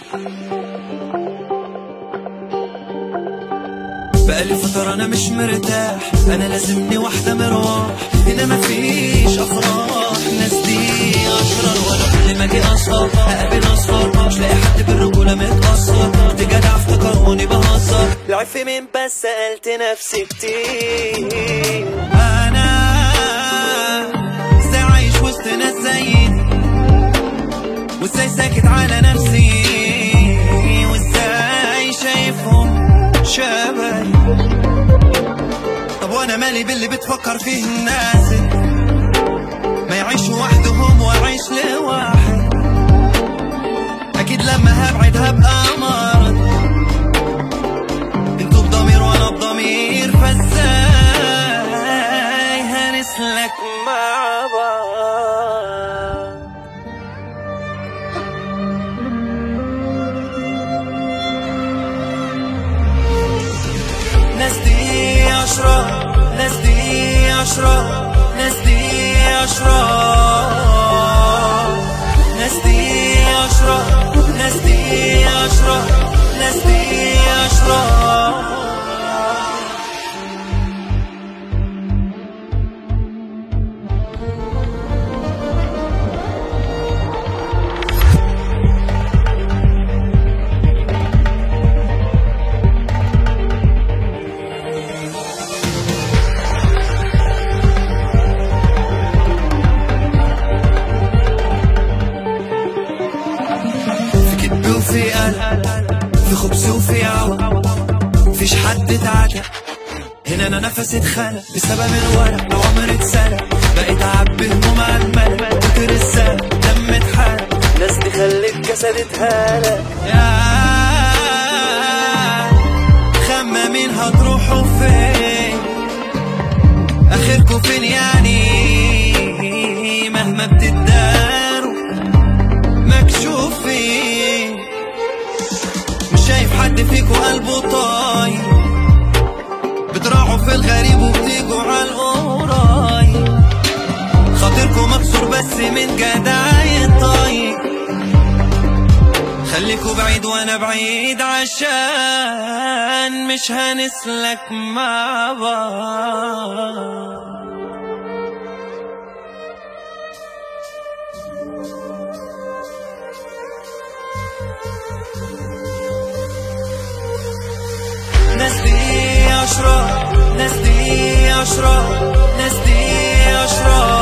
بقالي فترة أنا مش مرتاح أنا لازمني واحدة مرواح هنا مفيش أفراح ناس دي أشرار وأنا كل ما أجي أسهر أقابل أصفر مش لاقي حد بالرجولة متأثر دي جدع افتكروني بهزر لعب في مين بس سألت نفسي كتير أنا إزاي عايش وسط ناس زيي وإزاي ساكت على نفسي وإزاي شايفهم شبهي طب وانا مالي باللي بتفكر فيه الناس ما يعيشوا وحدهم واعيش لوحدي اكيد لما هبعد هبقى مرض انتوا بضمير وانا بضمير فازاي هنسلك مع بعض ناس دي أشرار ناس دي أشرار ناس دي أشرار ناس دي أشرار ناس دي أشرار ناس دي أشرار في كذب وفي قلق في خبز وفي عوى مفيش حد اتعدى هنا انا نفسي اتخلق بسبب الورق العمر اتسرق بقيت اعبي هموم على الملك كتر السنة دم اتحرق ناس تخلي الجسد اتهلك يا خمامين هتروحوا فين اخركوا فين يعني مهما بتداروا مكشوفين مش شايف حد فيكو قلبه طاير بتراعوا في الغريب وبتيجوا على القرايب خاطركو مكسور بس من جدعي طاير خليكوا بعيد وانا بعيد عشان مش هنسلك مع بعض ناس دي أشرار ناس دي أشرار ناس دي أشرار